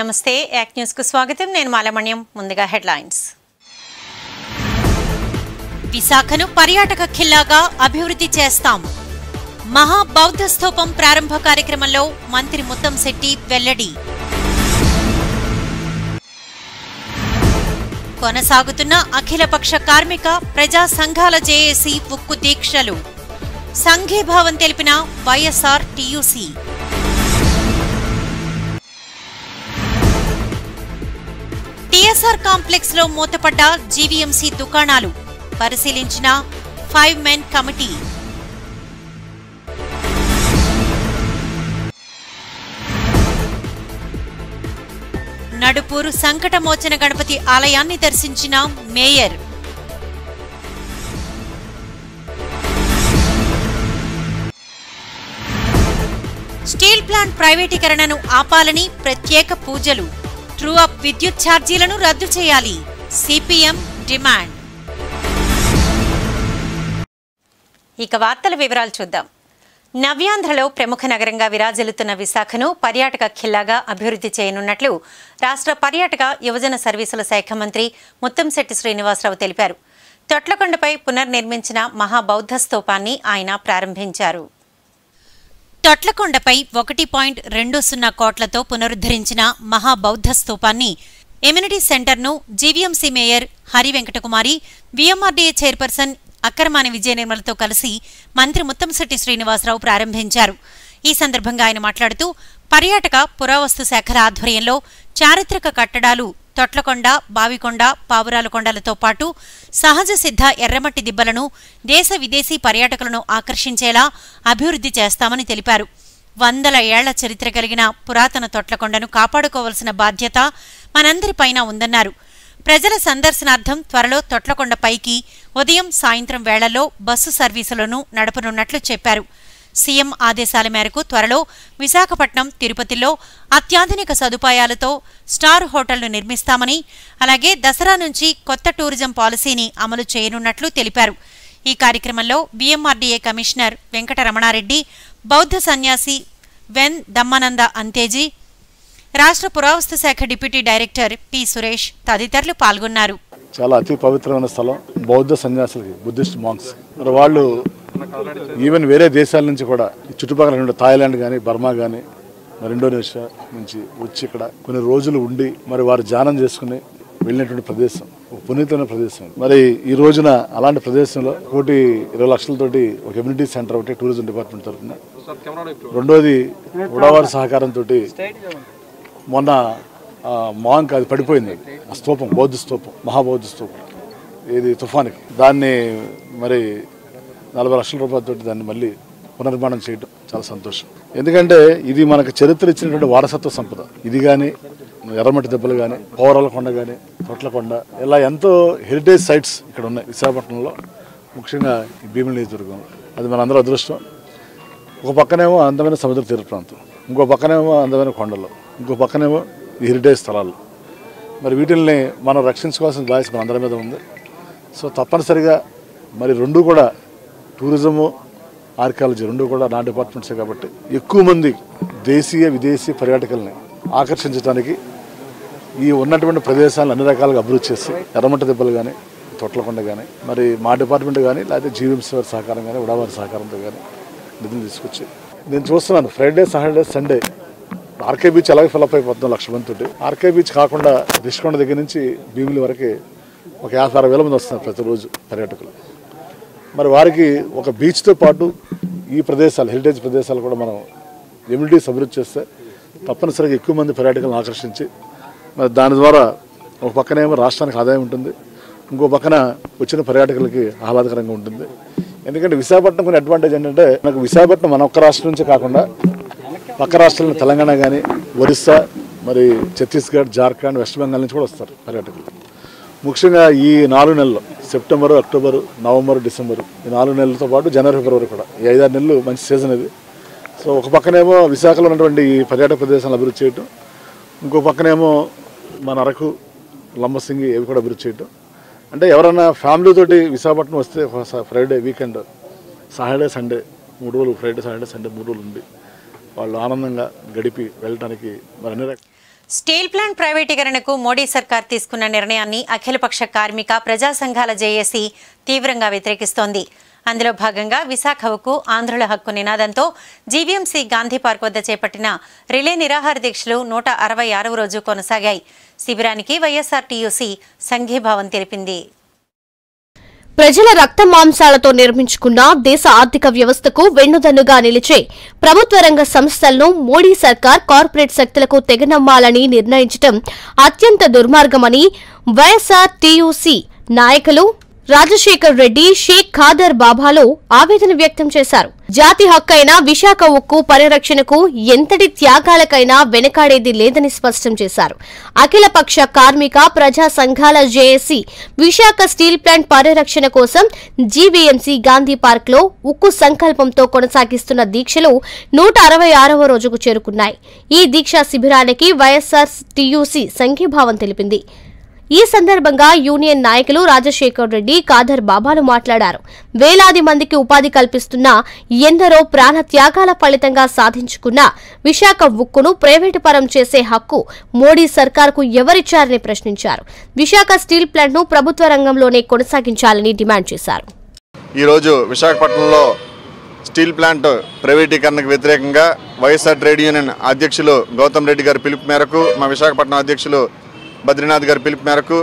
నమస్తే యాక్ న్యూస్ కు స్వాగతం నేను మాలమణ్యం ముందుగా హెడ్లైన్స్ విశాఖను పర్యాటక ఖిల్లాగా అభివృద్ధి చేస్తాం మహా బౌద్ధ స్థూపం ప్రారంభ కార్యక్రమంలో మంత్రి ముత్తంశెట్టి వెల్లడి కొనసాగుతున్న అఖిలపక్ష కార్మిక ప్రజా సంఘాల జేఏసీ ఉక్కు దీక్షలు సంఘీభావం తెలిపిన వైఎస్ఆర్ టీయూసీ టీఎస్ఆర్ కాంప్లెక్స్ లో మూతపడ్డ జీవీఎంసీ దుకాణాలు పరిశీలించిన five men committee Nadupuru Sankatamochana Ganapati ఆలయాన్ని దర్శించిన మేయర్ స్టీల్ ప్లాంట్ ప్రైవేటీకరణను ఆపాలని ప్రత్యేక పూజలు ట్రూ అప్ విద్యుత్ ఛార్జీలను రద్దు చేయాలి సిపిఎం డిమాండ్ ఇక వార్తల వివరాలు చూద్దాం నవ్యాంధ్రలో ప్రముఖ నగరంగా విరాజిల్లుతున్న విశాఖను పర్యాటక ఖిల్లాగా అభివృద్ధి చేయనున్నట్లు రాష్ట్ర పర్యాటక యువజన సర్వీసుల శాఖ మంత్రి ముత్తంశెట్టి శ్రీనివాసరావు తెలిపారు తొట్లకొండపై పునర్నిర్మించిన మహాబౌద్ధ స్తూపాన్ని ఆయన ప్రారంభించారు తొట్లకొండపై ఒకటి పాయింట్ రెండు సున్నా కోట్లతో పునరుద్ధరించిన మహాబౌద్ధ స్తూపాన్ని ఎమ్యూనిటీ సెంటర్ను GVMC mayor Hari Venkatakumari VMRDA chairperson Akkaramani Vijaya నిర్మలతో కలిసి మంత్రి ముత్తంశెట్టి శ్రీనివాసరావు ప్రారంభించారు ఈ సందర్భంగా ఆయన మాట్లాడుతూ పర్యాటక పురావస్తు శాఖల ఆధ్వర్యంలో చారిత్రక కట్టడాలు తొట్లకొండ బావికొండ పావురాల కొండలతో పాటు సహజ సిద్ధ ఎర్రమట్టి దిబ్బలను దేశ విదేశీ పర్యాటకులను ఆకర్షించేలా అభివృద్ధి చేస్తామని తెలిపారు వందల ఏళ్ల చరిత్ర కలిగిన పురాతన తొట్లకొండను కాపాడుకోవాల్సిన బాధ్యత మనందరిపైన ఉందన్నారు ప్రజల సందర్శనార్థం త్వరలో తొట్లకొండ పైకి ఉదయం సాయంత్రం వేళల్లో బస్సు సర్వీసులను నడపనున్నట్లు చెప్పారు సీఎం ఆదేశాల మేరకు త్వరలో విశాఖపట్నం తిరుపతిలో అత్యాధునిక సదుపాయాలతో స్టార్ హోటళ్లు నిర్మిస్తామని అలాగే దసరా నుంచి కొత్త టూరిజం పాలసీని అమలు చేయనున్నట్లు తెలిపారు ఈ కార్యక్రమంలో బీఎంఆర్డీఏ కమిషనర్ వెంకటరమణారెడ్డి బౌద్ధ సన్యాసి వెన్ దమ్మానంద అంతేజీ రాష్ట్ర పురావస్తు శాఖ డిప్యూటీ డైరెక్టర్ పి సురేష్ తదితరులు పాల్గొన్నారు చాలా అతి పవిత్రమైన స్థలం బౌద్ధ సన్యాసులకి బుద్ధిస్ట్ మాంక్స్ మరి వాళ్ళు ఈవెన్ వేరే దేశాల నుంచి కూడా ఈ చుట్టుపక్కల రెండు థాయిలాండ్ కానీ బర్మా కానీ మరి ఇండోనేషియా నుంచి వచ్చి ఇక్కడ కొన్ని రోజులు ఉండి మరి వారు ధ్యానం చేసుకుని వెళ్ళినటువంటి ప్రదేశం ఒక పునీతమైన ప్రదేశం మరి ఈ రోజున అలాంటి ప్రదేశంలో కోటి ఇరవై లక్షలతోటి ఒక కమ్యూనిటీ సెంటర్ ఒకటి టూరిజం డిపార్ట్మెంట్ తరఫున రెండోది ఉడావారి సహకారంతో మొన్న ఆ, మాంక్ అది పడిపోయింది ఆ స్తూపం బౌద్ధ స్తూపం మహాబౌద్ధ స్తూపం ఇది తుఫానికి దాన్ని మరి నలభై లక్షల రూపాయలతో దాన్ని మళ్ళీ పునర్నిర్మాణం చేయడం చాలా సంతోషం ఎందుకంటే ఇది మనకు చరిత్ర ఇచ్చినటువంటి వారసత్వ సంపద ఇది కానీ ఎర్రమట్టి దెబ్బలు కానీ పౌరాల కొండ కానీ తొట్లకొండ ఇలా ఎంతో హెరిటేజ్ సైట్స్ ఇక్కడ ఉన్నాయి విశాఖపట్నంలో ముఖ్యంగా ఈ భీమిలి నియోజకవర్గం అది మనందరూ అదృష్టం ఒక పక్కనేమో అందమైన సముద్ర తీర ప్రాంతం ఇంకో పక్కనేమో అందమైన కొండలు ఇంకో పక్కనేమో ఈ హెరిటేజ్ స్థలాలు మరి వీటిల్ని మనం రక్షించుకోవాల్సిన బాధ్యత మన అందరి మీద ఉంది సో తప్పనిసరిగా మరి రెండు కూడా టూరిజము ఆర్కాలజీ రెండు కూడా నా డిపార్ట్మెంట్సే కాబట్టి ఎక్కువ మంది దేశీయ విదేశీ పర్యాటకుల్ని ఆకర్షించడానికి ఈ ఉన్నటువంటి ప్రదేశాలను అన్ని రకాలుగా అభివృద్ధి చేసి ఎర్రమట్ట దెబ్బలు కానీ తొట్లకొండ కానీ మరి మా డిపార్ట్మెంట్ కానీ లేకపోతే జీవీఎంసీ వారి సహకారం కానీ ఉడావారి సహకారంతో కానీ నిధులు తీసుకొచ్చి నేను చూస్తున్నాను Friday Saturday Sunday RK beach అలాగే ఫిల్అప్ అయిపోతున్నాం లక్ష మంది తోటి ఆర్కే బీచ్ కాకుండా రిషికొండ దగ్గర నుంచి భీమిలి వరకు ఒక యాభై అరవై వేల మంది వస్తున్నారు ప్రతిరోజు పర్యాటకులు మరి వారికి ఒక బీచ్తో పాటు ఈ ప్రదేశాలు హెరిటేజ్ ప్రదేశాలు కూడా మనం ఎమ్యూనిటీస్ అభివృద్ధి చేస్తే తప్పనిసరిగా ఎక్కువ మంది పర్యాటకులను ఆకర్షించి మరి దాని ద్వారా ఒక పక్కనేమో రాష్ట్రానికి ఆదాయం ఉంటుంది ఇంకో పక్కన వచ్చిన పర్యాటకులకి ఆహ్లాదకరంగా ఉంటుంది ఎందుకంటే విశాఖపట్నం కొన్ని అడ్వాంటేజ్ ఏంటంటే మనకు విశాఖపట్నం మన ఒక్క రాష్ట్రం నుంచి కాకుండా పక్క రాష్ట్రాలను తెలంగాణ కానీ ఒరిస్సా మరి ఛత్తీస్గఢ్ జార్ఖండ్ వెస్ట్ బెంగాల్ నుంచి కూడా వస్తారు పర్యాటకులు ముఖ్యంగా ఈ నాలుగు నెలలు సెప్టెంబరు అక్టోబరు నవంబర్ డిసెంబరు ఈ నాలుగు నెలలతో పాటు జనవరి ఫిబ్రవరి కూడా ఈ ఐదారు నెలలు మంచి సీజన్ ఇది సో ఒక పక్కనేమో విశాఖలో ఉన్నటువంటి ఈ పర్యాటక ప్రదేశాలను అభివృద్ధి చేయటం ఇంకో పక్కనేమో మన అరకు లంబసింగి ఇవి కూడా అభివృద్ధి చేయటం అంటే ఎవరైనా ఫ్యామిలీతోటి విశాఖపట్నం వస్తే ఒక స- ఫ్రైడే వీకెండ్ సాటర్డే సండే మూడు రోజులు ఫ్రైడే సాటర్డే సండే మూడు రోజులు ఉండి వాళ్ళు ఆనందంగా గడిపి వెళ్ళడానికి మరి అన్ని రకాల స్టీల్ ప్లాంట్ ప్రైవేటీకరణకు మోడీ సర్కార్ తీసుకున్న నిర్ణయాన్ని అఖిలపక్ష కార్మిక ప్రజా సంఘాల జేఏసీ తీవ్రంగా వ్యతిరేకిస్తోంది అందులో భాగంగా విశాఖ ఉక్కు ఆంధ్రుల హక్కు నినాదంతో జీవీఎంసీ గాంధీ పార్క్ వద్ద చేపట్టిన రిలే నిరాహార దీక్షలు నూట అరవై ఆరవ రోజు కొనసాగాయి శిబిరానికి వైఎస్ఆర్టీయూసీ సంఘీభావం తెలిపింది ప్రజల రక్త మాంసాలతో నిర్మించుకున్న దేశ ఆర్థిక వ్యవస్థకు వెన్నుదన్నుగా నిలిచే ప్రభుత్వ రంగ సంస్థలను మోడీ సర్కార్ కార్పొరేట్ శక్తులకు తెగనమ్మాలని నిర్ణయించడం అత్యంత దుర్మార్గమని వైఎస్ఆర్ టీయూసీ నాయకులు రాజశేఖర్ రెడ్డి షేక్ ఖాదర్ బాబాలు ఆవేదన వ్యక్తం చేశారు జాతి హక్కైన విశాఖ ఉక్కు పరిరక్షణకు ఎంతటి త్యాగాలకైనా వెనకాడేది లేదని స్పష్టం చేశారు అఖిలపక్ష కార్మిక ప్రజా సంఘాల జేఏసీ విశాఖ స్టీల్ ప్లాంట్ పరిరక్షణ కోసం జీవీఎంసీ గాంధీ పార్క్ లో ఉక్కు సంకల్పంతో కొనసాగిస్తున్న దీక్షలు నూట అరవై ఆరవ రోజుకు చేరుకున్నాయి ఈ దీక్షా శిబిరానికి వైఎస్ఆర్ టీయూసీ సంఘీభావం తెలిపింది ఈ సందర్భంగా యూనియన్ నాయకులు రాజశేఖర్ రెడ్డి కాదర్ బాబాలు మాట్లాడారు వేలాది మందికి ఉపాధి కల్పిస్తున్న ఎందరో ప్రాణ త్యాగాల ఫలితంగా సాధించుకున్న విశాఖ ఉక్కును ప్రైవేటు పరం చేసే హక్కు మోడీ సర్కార్కు ఎవరిచ్చారని ప్రశ్నించారు విశాఖ స్టీల్ ప్లాంట్ను ప్రభుత్వ రంగంలోనే కొనసాగించాలని డిమాండ్ చేశారు ఈరోజు విశాఖపట్నంలో స్టీల్ ప్లాంట్ ప్రైవేటీకరణకు వ్యతిరేకంగా వైఎస్ఆర్ ట్రేడ్ యూనియన్ అధ్యక్షులు గౌతమ్ రెడ్డి గారి పిలుపు మేరకు మా విశాఖపట్నం అధ్యక్షులు బద్రీనాథ్ గారి పిలుపు మేరకు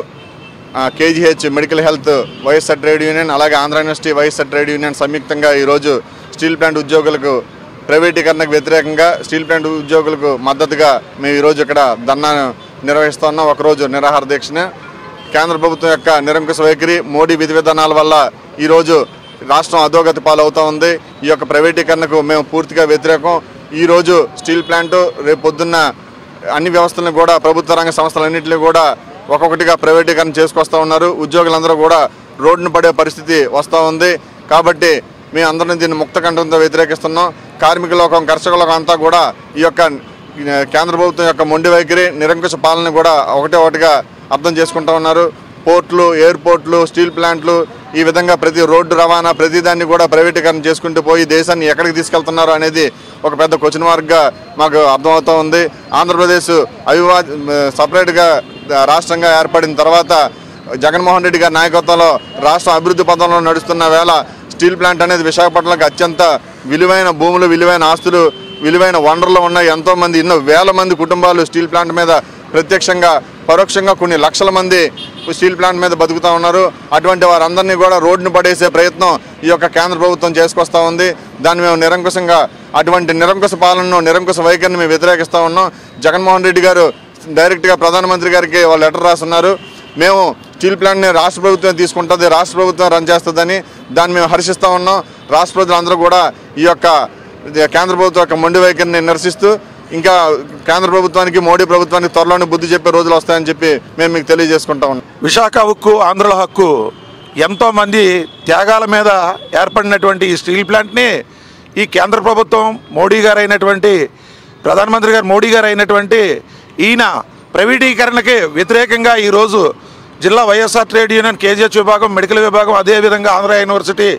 KGH medical health YSR trade union అలాగే Andhra university YSR trade union సంయుక్తంగా ఈరోజు స్టీల్ ప్లాంట్ ఉద్యోగులకు ప్రైవేటీకరణకు వ్యతిరేకంగా స్టీల్ ప్లాంట్ ఉద్యోగులకు మద్దతుగా మేము ఈరోజు ఇక్కడ ధర్నా నిర్వహిస్తున్నాం ఒకరోజు నిరాహార దీక్షను కేంద్ర ప్రభుత్వం యొక్క నిరంకుశ వైఖరి మోడీ విధి విధానాల వల్ల ఈరోజు రాష్ట్రం అధోగతి పాలవుతూ ఉంది ఈ యొక్క ప్రైవేటీకరణకు మేము పూర్తిగా వ్యతిరేకం ఈరోజు స్టీల్ ప్లాంట్ రేపు పొద్దున్న అన్ని వ్యవస్థలను కూడా ప్రభుత్వ రంగ సంస్థలన్నింటినీ కూడా ఒక్కొక్కటిగా ప్రైవేటీకరణ చేసుకొస్తా ఉన్నారు ఉద్యోగులందరూ కూడా రోడ్డును పడే పరిస్థితి వస్తూ ఉంది కాబట్టి మేము అందరం దీన్ని ముక్తకంఠంతో వ్యతిరేకిస్తున్నాం కార్మిక లోకం కర్షక లోకం అంతా కూడా ఈ యొక్క కేంద్ర ప్రభుత్వం యొక్క మొండి వైఖరి నిరంకుశ పాలన కూడా ఒకటే ఒకటిగా అర్థం చేసుకుంటా ఉన్నారు పోర్ట్లు ఎయిర్పోర్ట్లు స్టీల్ ప్లాంట్లు ఈ విధంగా ప్రతి రోడ్డు రవాణా ప్రతిదాన్ని కూడా ప్రైవేటీకరణ చేసుకుంటూ పోయి దేశాన్ని ఎక్కడికి తీసుకెళ్తున్నారు అనేది ఒక పెద్ద క్వశ్చన్ మార్క్గా మాకు అర్థమవుతూ ఉంది ఆంధ్రప్రదేశ్ అవివా సపరేట్గా రాష్ట్రంగా ఏర్పడిన తర్వాత జగన్మోహన్ రెడ్డి గారి నాయకత్వంలో రాష్ట్రం అభివృద్ధి పథంలో నడుస్తున్న వేళ స్టీల్ ప్లాంట్ అనేది విశాఖపట్నంకి అత్యంత విలువైన భూములు విలువైన ఆస్తులు విలువైన వనరులు ఉన్నాయి ఎంతో మంది ఎన్నో వేల మంది కుటుంబాలు స్టీల్ ప్లాంట్ మీద ప్రత్యక్షంగా పరోక్షంగా కొన్ని లక్షల మంది స్టీల్ ప్లాంట్ మీద బతుకుతూ ఉన్నారు అటువంటి వారందరినీ కూడా రోడ్డును పడేసే ప్రయత్నం ఈ యొక్క కేంద్ర ప్రభుత్వం చేసుకొస్తా ఉంది దాన్ని మేము నిరంకుశంగా అటువంటి నిరంకుశ పాలనను నిరంకుశ వైఖరిని మేము వ్యతిరేకిస్తూ ఉన్నాం జగన్మోహన్ రెడ్డి గారు డైరెక్ట్గా ప్రధానమంత్రి గారికి వాళ్ళు లెటర్ రాస్తున్నారు మేము స్టీల్ ప్లాంట్ని రాష్ట్ర ప్రభుత్వం తీసుకుంటుంది రాష్ట్ర ప్రభుత్వం రన్ చేస్తుందని దాన్ని మేము హర్షిస్తూ ఉన్నాం రాష్ట్ర ప్రజలందరూ కూడా ఈ యొక్క కేంద్ర ప్రభుత్వం యొక్క మొండి వైఖరిని నిరసిస్తూ ఇంకా కేంద్ర ప్రభుత్వానికి మోడీ ప్రభుత్వానికి త్వరలోనే బుద్ధి చెప్పే రోజులు వస్తాయని చెప్పి మేము మీకు తెలియజేసుకుంటా ఉన్నాం విశాఖ ఉక్కు ఆంధ్రుల హక్కు ఎంతోమంది త్యాగాల మీద ఏర్పడినటువంటి ఈ స్టీల్ ప్లాంట్ని ఈ కేంద్ర ప్రభుత్వం మోడీ గారు అయినటువంటి ప్రధానమంత్రి గారు మోడీ గారు అయినటువంటి ఈయన ప్రైవేటీకరణకి వ్యతిరేకంగా ఈరోజు జిల్లా వైఎస్ఆర్ ట్రేడ్ యూనియన్ కేజీహెచ్ విభాగం మెడికల్ విభాగం అదేవిధంగా Andhra university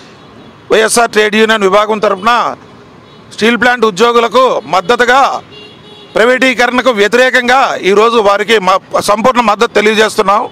YSR trade union విభాగం తరఫున స్టీల్ ప్లాంట్ ఉద్యోగులకు మద్దతుగా ప్రైవేటీకరణకు వ్యతిరేకంగా ఈరోజు వారికి మ- సంపూర్ణ మద్దతు తెలియజేస్తున్నాం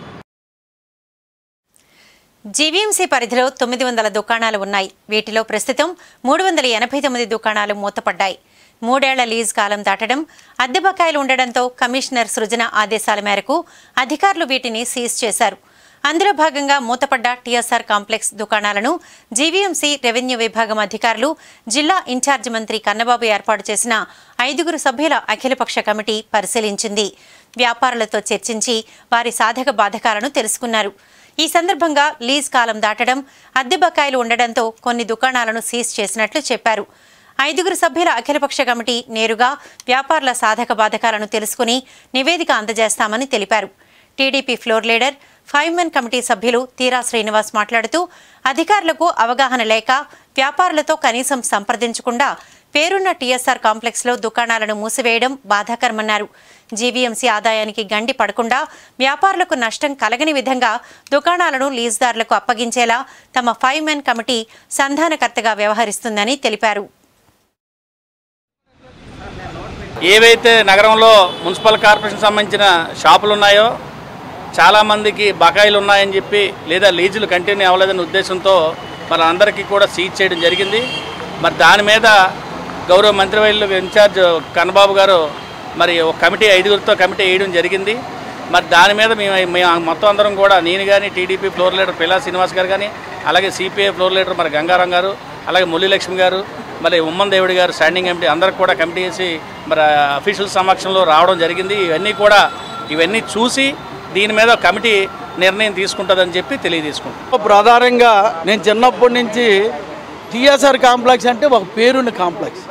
జీవీఎంసీ పరిధిలో తొమ్మిది వందల దుకాణాలు ఉన్నాయి వీటిలో ప్రస్తుతం మూడు వందల ఎనభై తొమ్మిది దుకాణాలు మూతపడ్డాయి మూడేళ్ల లీజ్ కాలం దాటడం అద్దె బకాయిలు ఉండడంతో కమిషనర్ సృజన ఆదేశాల మేరకు అధికారులు వీటిని సీజ్ చేశారు అందులో భాగంగా మూతపడ్డ టీఎస్ఆర్ కాంప్లెక్స్ దుకాణాలను జీవీఎంసీ రెవెన్యూ విభాగం అధికారులు జిల్లా ఇన్ఛార్జ్ మంత్రి కన్నబాబు ఏర్పాటు చేసిన ఐదుగురు సభ్యుల అఖిలపక్ష కమిటీ పరిశీలించింది వ్యాపారులతో చర్చించి వారి సాధక బాధకాలను తెలుసుకున్నారు ఈ సందర్భంగా లీజ్ కాలం దాటడం అద్దె బకాయిలు ఉండడంతో కొన్ని దుకాణాలను సీజ్ చేసినట్లు చెప్పారు ఐదుగురు సభ్యుల అఖిలపక్ష కమిటీ నేరుగా వ్యాపారుల సాధక బాధకాలను తెలుసుకుని నివేదిక అందజేస్తామని తెలిపారు TDP floor leader five men committee సభ్యులు తీరా శ్రీనివాస్ మాట్లాడుతూ అధికారులకు అవగాహన లేక వ్యాపారులతో కనీసం సంప్రదించకుండా పేరున్న టీఎస్ఆర్ కాంప్లెక్స్లో దుకాణాలను మూసివేయడం బాధాకరమన్నారు జీవీఎంసీ ఆదాయానికి గండి పడకుండా వ్యాపారులకు నష్టం కలగని విధంగా దుకాణాలను లీజుదారులకు అప్పగించేలా తమ ఫైవ్ మెన్ కమిటీ సంధానకర్తగా వ్యవహరిస్తుందని తెలిపారు ఏవైతే నగరంలో మున్సిపల్ కార్పొరేషన్ సంబంధించిన షాపులు ఉన్నాయో చాలామందికి బకాయిలు ఉన్నాయని చెప్పి లేదా లీజులు కంటిన్యూ అవ్వలేదనే ఉద్దేశంతో మరి అందరికీ కూడా సీజ్ చేయడం జరిగింది మరి దాని మీద గౌరవ మంత్రివర్యులు ఇన్ఛార్జ్ కన్నబాబు గారు మరి ఒక కమిటీ ఐదుగురితో కమిటీ వేయడం జరిగింది మరి దాని మీద మేము మేము మొత్తం అందరం కూడా నేను కానీ టీడీపీ ఫ్లోర్ లీడర్ పిల్లా శ్రీనివాస్ గారు కానీ అలాగే సిపిఐ ఫ్లోర్ లీడర్ మరి గంగారాం గారు అలాగే మురళీలక్ష్మి గారు మరి ఉమ్మన్ దేవుడి గారు స్టాండింగ్ కమిటీ అందరికి కూడా కమిటీ వేసి మరి అఫీషియల్ సమక్షంలో రావడం జరిగింది ఇవన్నీ కూడా ఇవన్నీ చూసి దీని మీద ఒక కమిటీ నిర్ణయం తీసుకుంటుందని చెప్పి తెలియజేసుకుంటాం ప్రధానంగా నేను చిన్నప్పటి నుంచి టీఎస్ఆర్ కాంప్లెక్స్ అంటే ఒక పేరున్న కాంప్లెక్స్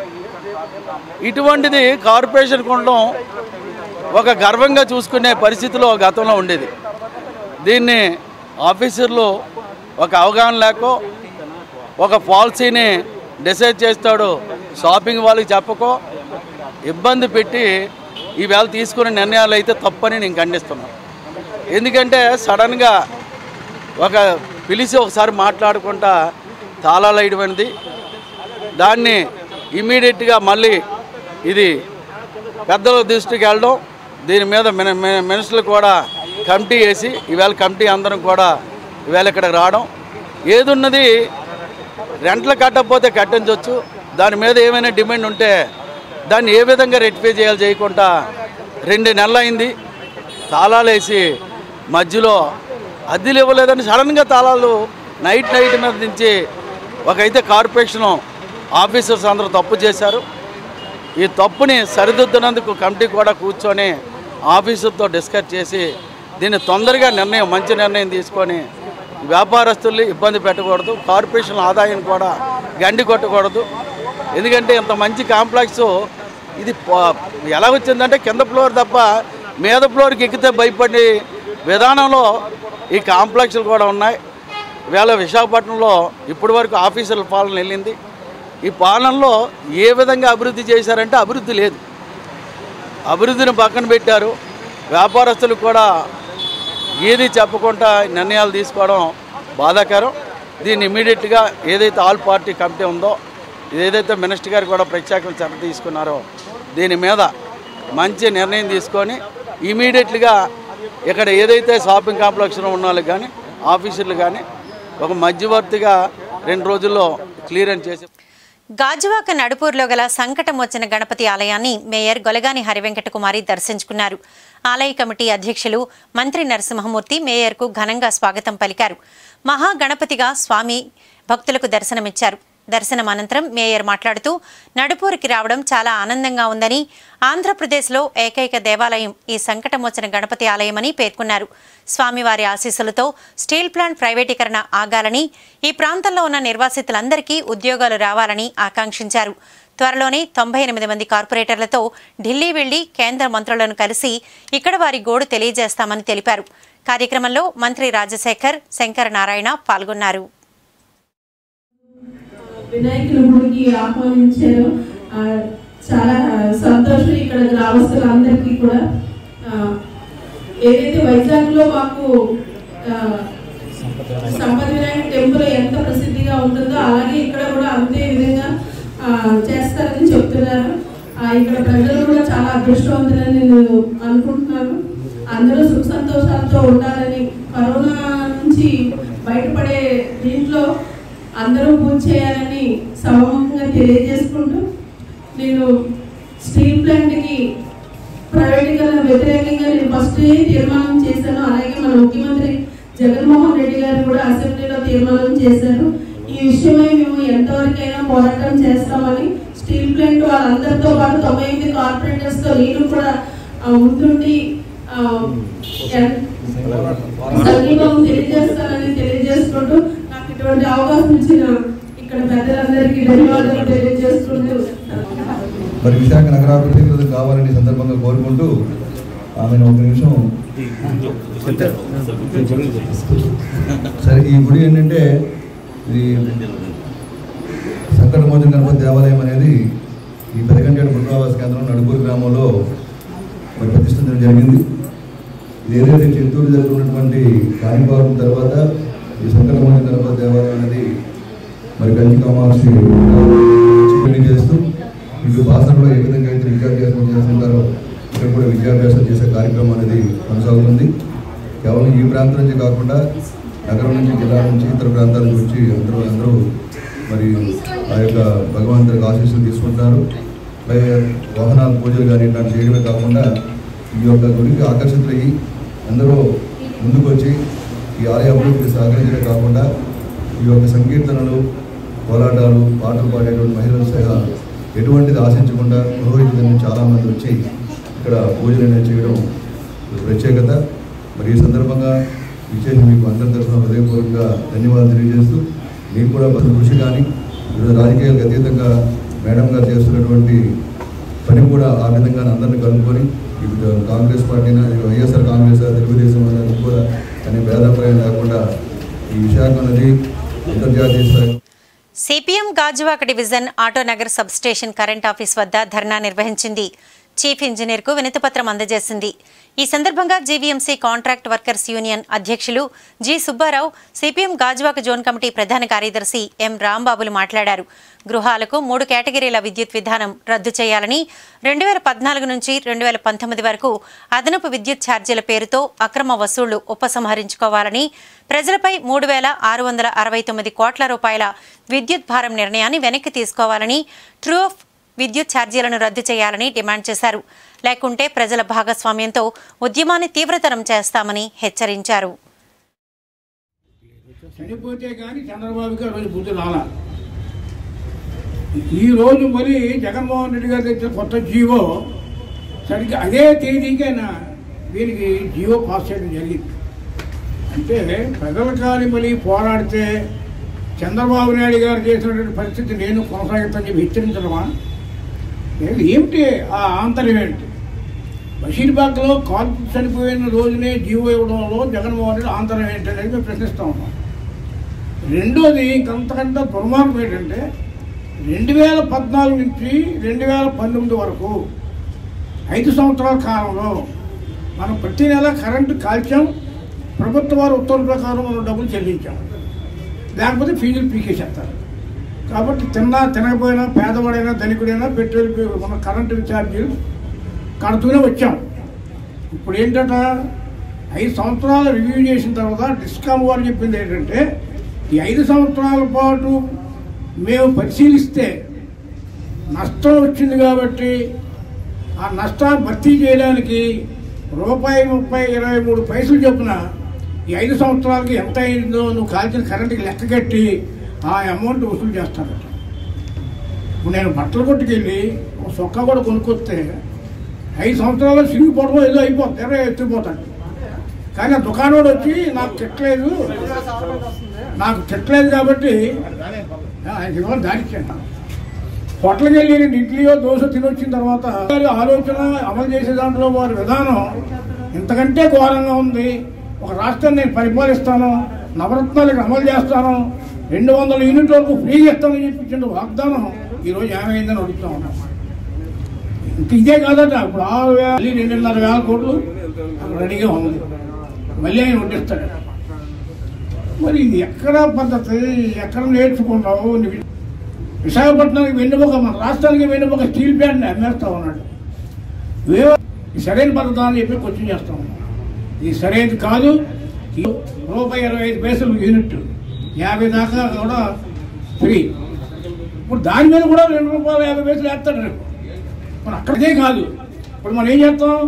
ఇటువంటిది కార్పొరేషన్ ఉండడం ఒక గర్వంగా చూసుకునే పరిస్థితిలో గతంలో ఉండేది దీన్ని ఆఫీసర్లు ఒక అవగాహన లేకో ఒక పాలసీని డిసైడ్ చేస్తాడు షాపింగ్ వాళ్ళకి చెప్పకో ఇబ్బంది పెట్టి ఈవేళ తీసుకునే నిర్ణయాలు అయితే తప్పని నేను ఖండిస్తున్నాను ఎందుకంటే సడన్గా ఒక పిలిచి ఒకసారి మాట్లాడుకుంటా తాళాలు వేయడమైనది దాన్ని ఇమీడియట్గా మళ్ళీ ఇది పెద్దల దృష్టికి వెళ్ళడం దీని మీద మిన మిన- మినిస్టర్లు కూడా కమిటీ వేసి ఈవేళ కమిటీ అందరం కూడా ఈవేళ ఇక్కడికి రావడం ఏదున్నది రెంట్లు కట్టకపోతే కట్టించవచ్చు దాని మీద ఏమైనా డిమాండ్ ఉంటే దాన్ని ఏ విధంగా రెక్టిఫై చేయాలి చేయకుండా రెండు నెలలు అయింది తాళాలు వేసి మధ్యలో అద్దెలు ఇవ్వలేదని సడన్గా తాళాలు నైట్ నైట్ మీద నుంచి ఒకైతే కార్పొరేషన్ ఆఫీసర్స్ అందరూ తప్పు చేశారు ఈ తప్పుని సరిదిద్దినందుకు కమిటీ కూడా కూర్చొని ఆఫీసర్తో డిస్కస్ చేసి దీన్ని తొందరగా నిర్ణయం మంచి నిర్ణయం తీసుకొని వ్యాపారస్తుల్ని ఇబ్బంది పెట్టకూడదు కార్పొరేషన్ ఆదాయం కూడా గండి కొట్టకూడదు ఎందుకంటే ఇంత మంచి కాంప్లెక్స్ ఇది ప- ఎలా వచ్చిందంటే కింద ఫ్లోర్ తప్ప మీద ఫ్లోర్కి ఎక్కితే భయపడి విధానంలో ఈ కాంప్లెక్స్లు కూడా ఉన్నాయి వేళ విశాఖపట్నంలో ఇప్పటి వరకు ఆఫీసర్ల పాలన వెళ్ళింది ఈ పాలనలో ఏ విధంగా అభివృద్ధి చేశారంటే అభివృద్ధి లేదు అభివృద్ధిని పక్కన పెట్టారు వ్యాపారస్తులకు కూడా ఏది చెప్పకుండా నిర్ణయాలు తీసుకోవడం బాధాకరం దీన్ని ఇమీడియట్గా ఏదైతే ఆల్ పార్టీ కమిటీ ఉందో ఏదైతే మినిస్టర్ గారు కూడా ప్రత్యేక చర్య తీసుకున్నారో దీని మీద మంచి నిర్ణయం తీసుకొని ఇమీడియట్గా ఇక్కడ ఏదైతే షాపింగ్ కాంప్లెక్స్లో ఉన్న వాళ్ళకి కానీ ఆఫీసర్లు కానీ ఒక మధ్యవర్తిగా రెండు రోజుల్లో క్లియరెన్స్ చేసి గాజువాక నడుపూర్లో గల సంకటమోచన గణపతి ఆలయాన్ని మేయర్ గొలగాని హరివెంకట కుమారి దర్శించుకున్నారు ఆలయ కమిటీ అధ్యక్షులు మంత్రి నరసింహమూర్తి మేయర్కు ఘనంగా స్వాగతం పలికారు మహాగణపతిగా స్వామి భక్తులకు దర్శనమిచ్చారు దర్శనం అనంతరం మేయర్ మాట్లాడుతూ నడుపూరికి రావడం చాలా ఆనందంగా ఉందని ఆంధ్రప్రదేశ్లో ఏకైక దేవాలయం ఈ సంకటమోచన గణపతి ఆలయమని పేర్కొన్నారు స్వామివారి ఆశీస్సులతో స్టీల్ ప్లాంట్ ప్రైవేటీకరణ ఆగాలని ఈ ప్రాంతంలో ఉన్న నిర్వాసితులందరికీ ఉద్యోగాలు రావాలని ఆకాంక్షించారు త్వరలోనే తొంభై ఎనిమిది మంది కార్పొరేటర్లతో ఢిల్లీ వెళ్లి కేంద్ర మంత్రులను కలిసి ఇక్కడ వారి గోడు తెలియజేస్తామని తెలిపారు కార్యక్రమంలో మంత్రి రాజశేఖర్ శంకర నారాయణ పాల్గొన్నారు వినాయకుని గుడికి ఆహ్వానించారు ఆ, చాలా సంతోషం ఇక్కడ గ్రామస్తులందరికీ కూడా ఆ, ఏదైతే వైజాగ్ లో మాకు ఆ, సంపద వినాయక టెంపుల్ ఎంత ప్రసిద్ధిగా ఉంటుందో అలాగే ఇక్కడ కూడా అంతే విధంగా ఆ, చేస్తారని చెప్తున్నారు ఆ, ఇక్కడ ప్రజలు కూడా చాలా అదృష్టవంతులని నేను అనుకుంటున్నాను అందరూ సుఖ సంతోషాలతో ఉండాలని కరోనా నుంచి బయటపడే దీంట్లో అందరూ పూజ చేయాలని సమూహంగా తెలియజేసుకుంటూ నేను స్టీల్ ప్లాంట్కి ప్రైవేటీకరణ వ్యతిరేకంగా నేను ఫస్ట్ తీర్మానం చేశాను అలాగే మన ముఖ్యమంత్రి జగన్మోహన్ రెడ్డి గారు కూడా అసెంబ్లీలో తీర్మానం చేశారు ఈ విషయమై మేము ఎంతవరకైనా పోరాటం చేస్తామని స్టీల్ ప్లాంట్ వాళ్ళందరితో పాటు తొంభై ఎనిమిది కార్పొరేటర్స్ తో నేను కూడా ఆ, ముందుండి ఆ, ఎన్- సంఘీభావం తెలియజేస్తానని తెలియజేసుకుంటూ నాకు ఇటువంటి అవకాశం ఇచ్చిన ఇక్కడ పెద్దలందరికీ ధన్యవాదాలు తెలియజేసుకుంటూ మరి విశాఖ నగరాభివృద్ధి కావాలని ఈ సందర్భంగా కోరుకుంటూ ఆమెను ఒక నిమిషం సరే ఈ గుడి ఏంటంటే ఇది సంకటమోచన గణపతి దేవాలయం అనేది ఈ పెదకంటేడు పునరావాస కేంద్రం నడుపూరు గ్రామంలో మరి ప్రతిష్ఠించడం జరిగింది ఇది ఏదైతే చిత్తూరు జరుగుతున్నటువంటి కాణిపాకం తర్వాత ఈ సంకటమోచన గణపతి దేవాలయం అనేది మరి కంచి కామాక్షి పెళ్లి చేస్తూ ఇటు బాసనలో ఏ విధంగా అయితే విద్యాభ్యాసం చేస్తుంటారో ఇక్కడ కూడా విద్యాభ్యాసం చేసే కార్యక్రమం అనేది కొనసాగుతుంది కేవలం ఈ ప్రాంతం నుంచి కాకుండా నగరం నుంచి జిల్లా నుంచి ఇతర ప్రాంతాల నుంచి వచ్చి అందరూ అందరూ మరి ఆ యొక్క భగవంతుడికి ఆశీస్సులు తీసుకుంటారు అలాగే వాహనాల పూజలు కానీ ఇట్లాంటి చేయడమే కాకుండా ఈ యొక్క గుడికి ఆకర్షితులయ్యి అందరూ ముందుకు వచ్చి ఈ ఆలయ అభివృద్ధికి సహకరించడమే కాకుండా ఈ యొక్క సంకీర్తనలు పోరాటాలు పాటలు పాడేటువంటి మహిళలు సహా ఎటువంటిది ఆశించకుండా పురోహితులని చాలామంది వచ్చి ఇక్కడ పూజలు అనేవి చేయడం ప్రత్యేకత మరి ఈ సందర్భంగా విశేషం మీకు అందరి తరఫున హృదయపూర్వకంగా ధన్యవాదాలు తెలియజేస్తూ మీకు కూడా బదులు కృషి కానీ ఈరోజు రాజకీయాలకు అతీతంగా మేడం గారు చేస్తున్నటువంటి పని కూడా ఆ విధంగా అందరిని కలుపుకొని ఇప్పుడు కాంగ్రెస్ పార్టీనా ఇక వైఎస్ఆర్ కాంగ్రెస్ తెలుగుదేశం అనేది కూడా అనే భేదాభిప్రాయం లేకుండా ఈ విశాఖ నది అంతర్జాతీయ స్థాయి CPM Gajuwaka division Autonagar sub station current office వద్ద ధర్నా నిర్వహించింది చీఫ్ ఇంజనీర్కు వినతిపత్రం అందజేసింది ఈ సందర్భంగా జీవీఎంసీ కాంట్రాక్ట్ వర్కర్స్ యూనియన్ అధ్యక్షులు G Subbarao CPM Gajuwaka zone committee ప్రధాన కార్యదర్శి ఎం రాంబాబులు మాట్లాడారు గృహాలకు మూడు కేటగిరీల విద్యుత్ విధానం రద్దు చేయాలని రెండు వేల పద్నాలుగు నుంచి రెండు వేల పంతొమ్మిది వరకు అదనపు విద్యుత్ ఛార్జీల పేరుతో అక్రమ వసూళ్లు ఉపసంహరించుకోవాలని ప్రజలపై మూడు వేల ఆరు వందల అరవై తొమ్మిది కోట్ల రూపాయల విద్యుత్ భారం నిర్ణయాన్ని వెనక్కి తీసుకోవాలని ట్రూ ఆఫ్ విద్యుత్ ఛార్జీలను రద్దు చేయాలని డిమాండ్ చేశారు లేకుంటే ప్రజల భాగస్వామ్యంతో ఉద్యమాన్ని తీవ్రతరం చేస్తామని హెచ్చరించారు చనిపోతే కానీ చంద్రబాబుకి ఆ రోజు బుద్ధి రాలా ఈ రోజు మరి జగన్మోహన్ రెడ్డి గారు తెచ్చిన కొత్త జీవో సరిగ్గా అదే తేదీకైనా దీనికి జీవో పాస్ చేయడం జరిగింది అంటే ప్రజలు కానీ మళ్ళీ పోరాడితే చంద్రబాబు నాయుడు గారు చేసినటువంటి పరిస్థితి నేను కొనసాగిస్తానని చెప్పి హెచ్చరించడమా లేదు, ఏమిటి ఆ ఆంతర్యం ఏంటి బషీర్బాగ్లో కాల్పు చనిపోయిన రోజునే జీవో ఇవ్వడంలో జగన్మోహన్ రెడ్డి ఆంతర్యం ఏంటి అనేది మేము ప్రశ్నిస్తూ ఉన్నాం రెండోది ఇంకంతకంటే దుర్మార్గం ఏంటంటే రెండు వేల పద్నాలుగు నుంచి రెండు వేల పంతొమ్మిది వరకు ఐదు సంవత్సరాల కాలంలో మనం ప్రతి నెల కరెంటు కాల్చాం ప్రభుత్వ వారి ఉత్తర్వుల ప్రకారం మనం డబ్బులు చెల్లించాం లేకపోతే ఫీజులు పీకేసేస్తారు కాబట్టి తిన్నా తినకపోయినా పేదవాడైనా ధనికుడైనా పెట్రోల్ పీ- మన కరెంటు ఛార్జీలు కడుతూనే వచ్చాం ఇప్పుడు ఏంటట ఐదు సంవత్సరాలు రివ్యూ చేసిన తర్వాత డిస్కామ్ వారు చెప్పింది ఏంటంటే ఈ ఐదు సంవత్సరాల పాటు మేము పరిశీలిస్తే నష్టం వచ్చింది కాబట్టి ఆ నష్టాన్ని భర్తీ చేయడానికి రూపాయి ముప్పై ఇరవై మూడు పైసలు చొప్పున ఈ ఐదు సంవత్సరాలకి ఎంత అయిందో నువ్వు కాల్చిన కరెంటుకి లెక్క కట్టి ఆ అమౌంట్ వసూలు చేస్తారట ఇప్పుడు నేను బట్టలు కొట్టుకెళ్ళి ఒక సొక్క కూడా కొనుక్కొస్తే ఐదు సంవత్సరాలు సిరిగిపోవడం ఏదో అయిపోతుంది ఎర్ర ఎత్తిపోతాడు కానీ ఆ దుకాణోడు వచ్చి నాకు తిట్టలేదు నాకు తిట్టలేదు కాబట్టి ఆయన ఇవ్వాలి దాడిచ్చాను హోటల్కి వెళ్ళి నేను ఇడ్లీయో దోశ తినొచ్చిన తర్వాత వారి ఆలోచన అమలు చేసే దాంట్లో వారి విధానం ఇంతకంటే ఘోరంగా ఉంది ఒక రాష్ట్రాన్ని నేను పరిపాలిస్తాను నవరత్నాలకు అమలు చేస్తాను రెండు వందల యూనిట్ వరకు ఫ్రీగా ఇస్తానని చెప్పించిన వాగ్దానం ఈరోజు ఏమైందని అడుగుతా ఉన్నాం ఇంక ఇదే కాదట ఇప్పుడు ఆరు వేల మళ్ళీ రెండున్నర వేల కోట్లు అక్కడ రెడీగా ఉంది మళ్ళీ ఆయన వడ్డిస్తాడు మరి ఇది ఎక్కడ పద్ధతి ఎక్కడ నేర్చుకున్నావు నువ్వు విశాఖపట్నానికి వెన్నుముక మన రాష్ట్రానికి వెన్నుముక స్టీల్ ప్లాంట్ని అమ్మేస్తా ఉన్నాడు ఇవే ఇది సరైన పద్ధతి అని చెప్పి క్వశ్చన్ చేస్తా ఉన్నాం ఇది సరైనది కాదు ఈ రూపాయి ఇరవై ఐదు పైసలు యూనిట్ యాభై దాకా కూడా ఫ్రీ ఇప్పుడు దాని మీద కూడా రెండు రూపాయలు యాభై పైసలు వేస్తాడు రేపు మరి అక్కడే కాదు ఇప్పుడు మనం ఏం చేస్తాం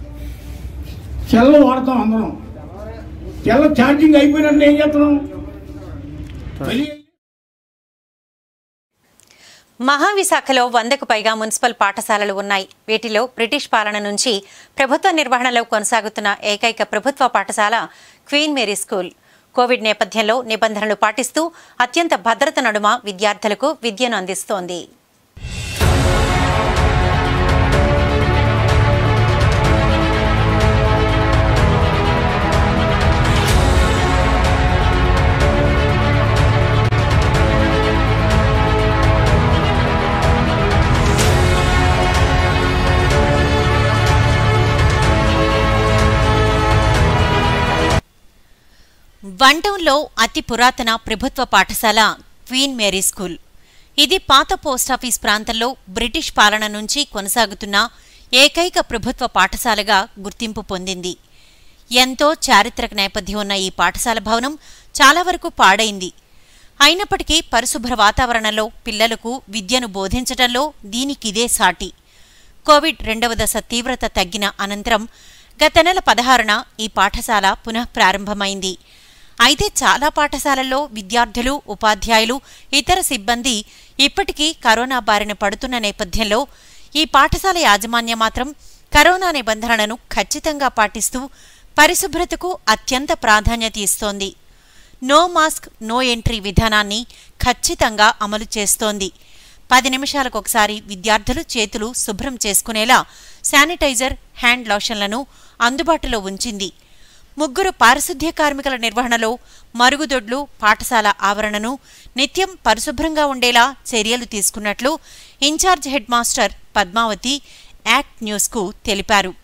సెల్ వాడతాం అందరం సెల్ ఛార్జింగ్ అయిపోయినట్టు ఏం చేస్తున్నాం మళ్ళీ మహావిశాఖలో వందకు పైగా మున్సిపల్ పాఠశాలలు ఉన్నాయి వీటిలో బ్రిటిష్ పాలన నుంచి ప్రభుత్వ నిర్వహణలో కొనసాగుతున్న ఏకైక ప్రభుత్వ పాఠశాల క్వీన్ మేరీ స్కూల్ కోవిడ్ నేపథ్యంలో నిబంధనలు పాటిస్తూ అత్యంత భద్రత నడుమ విద్యార్థులకు విద్యను అందిస్తోంది వన్ టౌన్లో అతి పురాతన ప్రభుత్వ పాఠశాల క్వీన్ మేరీ స్కూల్ ఇది పాత పోస్టాఫీస్ ప్రాంతంలో బ్రిటిష్ పాలన నుంచి కొనసాగుతున్న ఏకైక ప్రభుత్వ పాఠశాలగా గుర్తింపు పొందింది ఎంతో చారిత్రక నేపథ్యం ఉన్న ఈ పాఠశాల భవనం చాలా వరకు పాడైంది అయినప్పటికీ పరిశుభ్ర వాతావరణంలో పిల్లలకు విద్యను బోధించటంలో దీనికిదే సాటి కోవిడ్ రెండవ దశ తీవ్రత తగ్గిన అనంతరం గత నెల పదహారున ఈ పాఠశాల పునః ప్రారంభమైంది అయితే చాలా పాఠశాలల్లో విద్యార్థులు ఉపాధ్యాయులు ఇతర సిబ్బంది ఇప్పటికీ కరోనా బారిన పడుతున్న నేపథ్యంలో ఈ పాఠశాల యాజమాన్యం మాత్రం కరోనా నిబంధనలను ఖచ్చితంగా పాటిస్తూ పరిశుభ్రతకు అత్యంత ప్రాధాన్యత ఇస్తోంది నో మాస్క్ నో ఎంట్రీ విధానాన్ని ఖచ్చితంగా అమలు చేస్తోంది పది నిమిషాలకొకసారి విద్యార్థులు చేతులు శుభ్రం చేసుకునేలా శానిటైజర్ హ్యాండ్ లోషన్లను అందుబాటులో ఉంచింది ముగ్గురు పారిశుద్ధ్య కార్మికుల నిర్వహణలో మరుగుదొడ్లు పాఠశాల ఆవరణను నిత్యం పరిశుభ్రంగా ఉండేలా చర్యలు తీసుకున్నట్లు incharge head master Padmavathi act న్యూస్కు తెలిపారు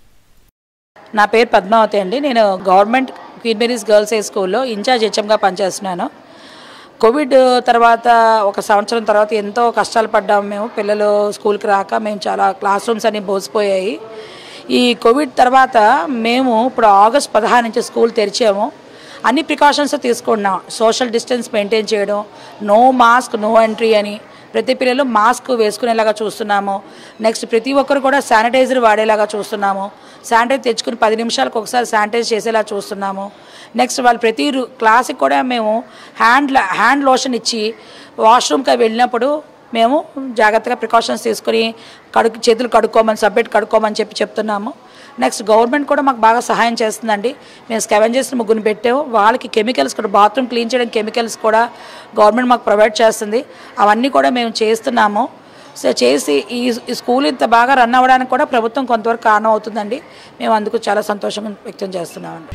నా పేరు పద్మావతి అండి నేను government Queen Mary's girls high స్కూల్లో ఇన్ఛార్జ్ హెచ్ఎంగా పనిచేస్తున్నాను కోవిడ్ తర్వాత ఒక సంవత్సరం తర్వాత ఎంతో కష్టాలు పడ్డాము మేము పిల్లలు స్కూల్కి రాక మేము చాలా క్లాస్ రూమ్స్ అన్ని బోసిపోయాయి ఈ కోవిడ్ తర్వాత మేము ఇప్పుడు ఆగస్ట్ పదహారు నుంచి స్కూల్ తెరిచాము అన్ని ప్రికాషన్స్ తీసుకున్నాం సోషల్ డిస్టెన్స్ మెయింటైన్ చేయడం నో మాస్క్ నో ఎంట్రీ అని ప్రతి పిల్లలు మాస్క్ వేసుకునేలాగా చూస్తున్నాము నెక్స్ట్ ప్రతి ఒక్కరు కూడా శానిటైజర్ వాడేలాగా చూస్తున్నాము శానిటైజర్ తెచ్చుకుని పది నిమిషాలకు ఒకసారి శానిటైజ్ చేసేలా చూస్తున్నాము నెక్స్ట్ వాళ్ళు ప్రతి రు- క్లాస్కి కూడా మేము హ్యాండ్ ల- హ్యాండ్ లోషన్ ఇచ్చి వాష్రూమ్కి వెళ్ళినప్పుడు మేము జాగ్రత్తగా ప్రికాషన్స్ తీసుకుని కడుకు చేతులు కడుక్కోమని సబ్మిట్ కడుక్కోమని చెప్పి చెప్తున్నాము నెక్స్ట్ గవర్నమెంట్ కూడా మాకు బాగా సహాయం చేస్తుందండి మేము స్కెవెంజర్స్ ముగ్గురు పెట్టాము వాళ్ళకి కెమికల్స్ కూడా బాత్రూమ్ క్లీన్ చేయడానికి కెమికల్స్ కూడా గవర్నమెంట్ మాకు ప్రొవైడ్ చేస్తుంది అవన్నీ కూడా మేము చేస్తున్నాము సో చేసి ఈ ఈ స్కూల్ ఇంత బాగా రన్ అవ్వడానికి కూడా ప్రభుత్వం కొంతవరకు కారణం అవుతుందండి మేము అందుకు చాలా సంతోషం వ్యక్తం చేస్తున్నామండి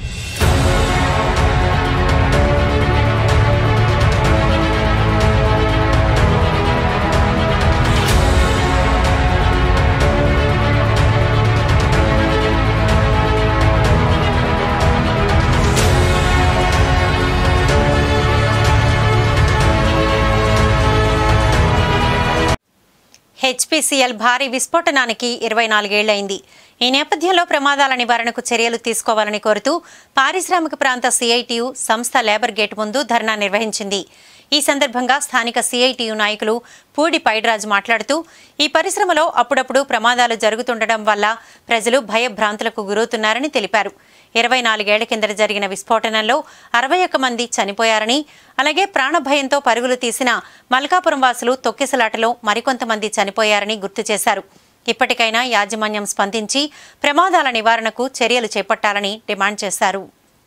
హెచ్పీసీఎల్ భారీ విస్ఫోటనానికి ఇరవై నాలుగేళ్లైంది ఈ నేపథ్యంలో ప్రమాదాల నివారణకు చర్యలు తీసుకోవాలని కోరుతూ పారిశ్రామిక ప్రాంత సిఐటియు సంస్థ లేబర్ గేట్ ముందు ధర్నా నిర్వహించింది ఈ సందర్భంగా స్థానిక సిఐటియు నాయకులు పూడి పైడ్రాజ్ మాట్లాడుతూ ఈ పరిశ్రమలో అప్పుడప్పుడు ప్రమాదాలు జరుగుతుండడం వల్ల ప్రజలు భయభ్రాంతులకు గురవుతున్నారని తెలిపారు ఇరవై నాలుగేళ్ల కిందట జరిగిన విస్ఫోటనంలో అరవై ఒక్క మంది చనిపోయారని అలాగే ప్రాణభయంతో పరుగులు తీసిన మల్కాపురం వాసులు తొక్కిసలాటలో మరికొంతమంది చనిపోయారని గుర్తు చేశారు ఇప్పటికైనా యాజమాన్యం స్పందించి ప్రమాదాల నివారణకు చర్యలు చేపట్టాలని డిమాండ్ చేశారు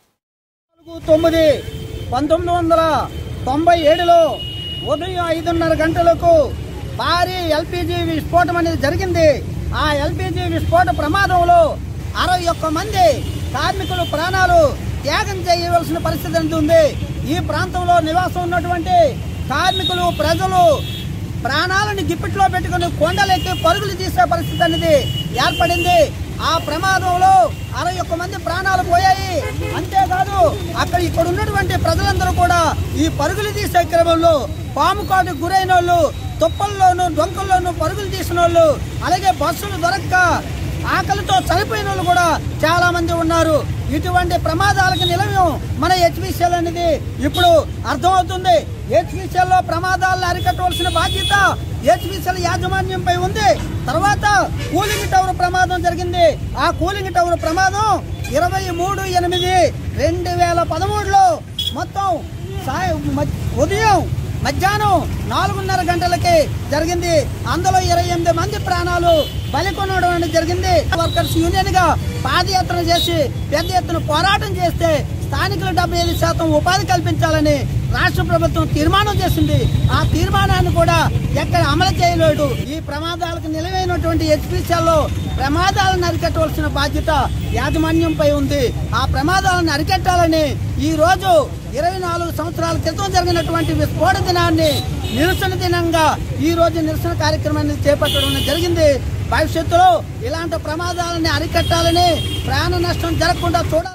తొమ్మిది పంతొమ్మిది వందల తొంభై ఏడులో ఉదయం ఐదున్నర గంటలకు భారీ ఎల్పిజి విస్ఫోటం అనేది జరిగింది ఆ ఎల్పిజి విస్ఫోట ప్రమాదంలో అరవై ఒక్క మంది కార్మికులు ప్రాణాలు త్యాగం చేయవలసిన పరిస్థితి అనేది ఉంది ఈ ప్రాంతంలో నివాసం ఉన్నటువంటి కార్మికులు ప్రజలు ప్రాణాలను గిప్పిట్లో పెట్టుకుని కొండలెక్కి పరుగులు తీసే పరిస్థితి అనేది ఏర్పడింది ఆ ప్రమాదంలో అరవై ఒక్క మంది ప్రాణాలు పోయాయి అంతేకాదు అక్కడ ఇక్కడ ఉన్నటువంటి ప్రజలందరూ కూడా ఈ పరుగులు తీసే క్రమంలో పాము కాటుకు గురైన వాళ్ళు తుప్పల్లోనూ డొంకల్లోనూ పరుగులు తీసిన వాళ్ళు అలాగే బస్సులు దొరక్క ఆకలితో చనిపోయిన వాళ్ళు కూడా చాలా మంది ఉన్నారు ఇటువంటి ప్రమాదాలకు నిలయం మన హెచ్పిసిఎల్ అనేది ఇప్పుడు అర్థమవుతుంది హెచ్పిసిఎల్ లో ప్రమాదాలను అరికట్టవలసిన బాధ్యత హెచ్పిసిఎల్ యాజమాన్యంపై ఉంది తర్వాత కూలింగ్ టవర్ ప్రమాదం జరిగింది ఆ కూలింగ్ టవర్ ప్రమాదం ఇరవై మూడు ఎనిమిది రెండు వేల పదమూడులో మొత్తం సాయ మ- ఉదయం మధ్యాహ్నం నాలుగున్నర గంటలకి జరిగింది అందులో ఇరవై ఎనిమిది మంది ప్రాణాలు బలికొనడం అనేది జరిగింది వర్కర్స్ యూనియన్ గా పాదయాత్ర చేసి పెద్ద ఎత్తున పోరాటం చేస్తే స్థానికులు డెబ్బై ఐదు శాతం ఉపాధి కల్పించాలని రాష్ట్ర ప్రభుత్వం తీర్మానం చేసింది ఆ తీర్మానాన్ని కూడా ఎక్కడ అమలు చేయలేడు ఈ ప్రమాదాలకు నిలవైనటువంటి హెచ్పిసిఎల్లో ప్రమాదాలను అరికట్టవలసిన బాధ్యత యాజమాన్యంపై ఉంది ఆ ప్రమాదాలను అరికట్టాలని ఈ రోజు ఇరవై నాలుగు సంవత్సరాల క్రితం జరిగినటువంటి విస్ఫోట దినాన్ని నిరసన దినంగా ఈ రోజు నిరసన కార్యక్రమాన్ని చేపట్టడం జరిగింది భవిష్యత్తులో ఇలాంటి ప్రమాదాలని అరికట్టాలని ప్రాణ నష్టం జరగకుండా చూడాలి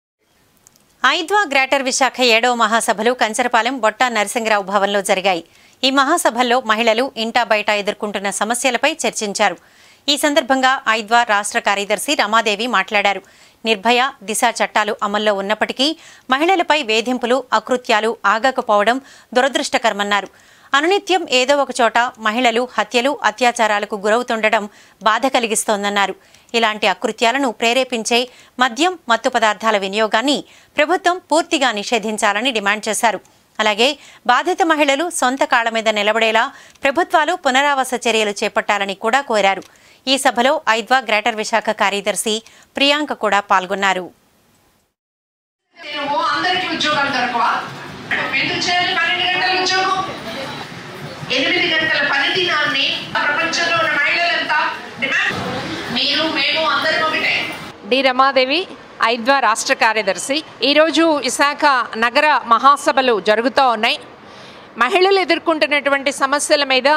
ఐద్వా గ్రేటర్ విశాఖ ఏడవ మహాసభలు కంచరపాలెం బొట్టా నరసింగరావు భవన్లో జరిగాయి ఈ మహాసభల్లో మహిళలు ఇంటా బయట ఎదుర్కొంటున్న సమస్యలపై చర్చించారు ఈ సందర్భంగా ఐద్వా రాష్ట్ర కార్యదర్శి రమాదేవి మాట్లాడారు నిర్భయ దిశ చట్టాలు అమల్లో ఉన్నప్పటికీ మహిళలపై వేధింపులు అకృత్యాలు ఆగకపోవడం దురదృష్టకరమన్నారు అనునిత్యం ఏదో ఒక చోట మహిళలు హత్యలు అత్యాచారాలకు గురవుతుండడం బాధ కలిగిస్తోందన్నారు ఇలాంటి అకృత్యాలను ప్రేరేపించే మద్యం మత్తు పదార్థాల వినియోగాన్ని ప్రభుత్వం పూర్తిగా నిషేధించాలని డిమాండ్ చేశారు అలాగే బాధిత మహిళలు సొంత కాళ్ల మీద నిలబడేలా ప్రభుత్వాలు పునరావాస చర్యలు చేపట్టాలని కూడా కోరారు ఈ సభలో ఐద్వా గ్రేటర్ విశాఖ కార్యదర్శి ప్రియాంక కూడా పాల్గొన్నారు నేను అందరికీ ఉద్యోగాలు దొరకవా ఎందుకు చేయాలి పన్నెండు గంటల ఉద్యోగం ఎనిమిది గంటల పని దినాన్ని ప్రపంచంలో ఉన్న మహిళలంతా డిమాండ్ మీరు మేము అందరం ఒకటే డి రమాదేవి ఐద్వా రాష్ట్ర కార్యదర్శి ఈరోజు విశాఖ నగర మహాసభలు జరుగుతూ ఉన్నాయి మహిళలు ఎదుర్కొంటున్నటువంటి సమస్యల మీద